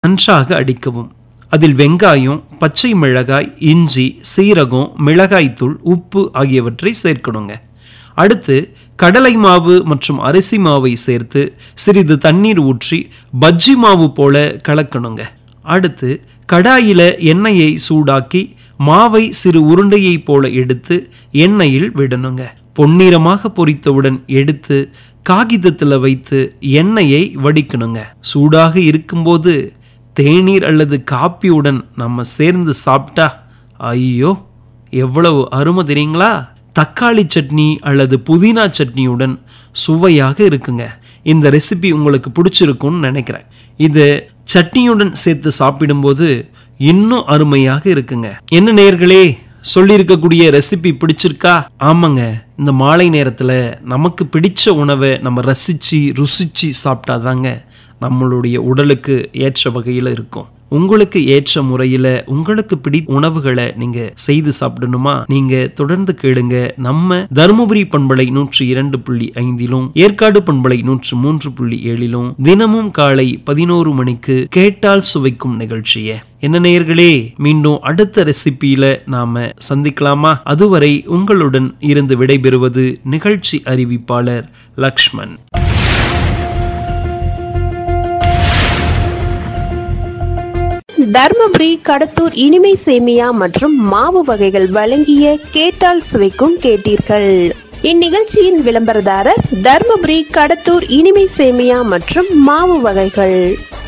நன்றாக அடிக்கவும் அதில் வெங்காயம் பச்சை மிளகாய் இஞ்சி சீரகம் மிளகாய்த்தூள் உப்பு ஆகியவற்றை சேர்க்கணுங்க அடுத்து கடலை மாவு மற்றும் அரிசி மாவை சேர்த்து சிறிது தண்ணீர் ஊற்றி பஜ்ஜி மாவு போல கலக்கணுங்க அடுத்து கடாயில எண்ணெயை சூடாக்கி மாவை சிறு உருண்டையை போல எடுத்து எண்ணெயில் விடணுங்க பொன்னிறமாக பொரித்தவுடன் எடுத்து காகிதத்தில் வைத்து எண்ணெயை வடிக்கணுங்க சூடாக இருக்கும்போது தேநீர் அல்லது காப்பியுடன் நம்ம சேர்ந்து சாப்பிட்டா ஐயோ எவ்வளவு அருமை தெரியுங்களா தக்காளி சட்னி அல்லது புதினா சட்னியுடன் சுவையாக இருக்குங்க இந்த ரெசிபி உங்களுக்கு பிடிச்சிருக்கும்னு நினைக்கிறேன் இது சட்னியுடன் சேர்த்து சாப்பிடும்போது இன்னும் அருமையாக இருக்குங்க என்ன நேர்களே சொல்லியிருக்கக்கூடிய ரெசிபி பிடிச்சிருக்கா ஆமாங்க இந்த மாலை நேரத்தில் நமக்கு பிடிச்ச உணவை நம்ம ரசித்து ருசித்து சாப்பிட்டாதாங்க நம்மளுடைய உடலுக்கு ஏற்ற வகையில் இருக்கும் உங்களுக்கு ஏற்ற முறையில் உங்களுக்கு பிடி உணவுகளை நீங்க செய்து சாப்பிடணுமா நீங்க தொடர்ந்து கேளுங்க நம்ம தருமபுரி பண்பலை நூற்றி இரண்டு புள்ளி ஐந்திலும் ஏற்காடு பண்பலை நூற்று மூன்று புள்ளி ஏழிலும் தினமும் காலை பதினோரு மணிக்கு கேட்டால் சுவைக்கும் நிகழ்ச்சியை என்ன நேயர்களே மீண்டும் அடுத்த ரெசிபியில நாம சந்திக்கலாமா அதுவரை உங்களுடன் இருந்து விடைபெறுவது நிகழ்ச்சி அறிவிப்பாளர் லக்ஷ்மண் தர்மபுரி கடத்தூர் இனிமை சேமியா மற்றும் மாவு வகைகள் வழங்கிய கேட்டால் சுவைக்கும் கேட்டீர்கள் இந்நிகழ்ச்சியின் விளம்பரதாரர் தர்மபுரி கடத்தூர் இனிமை சேமியா மற்றும் மாவு வகைகள்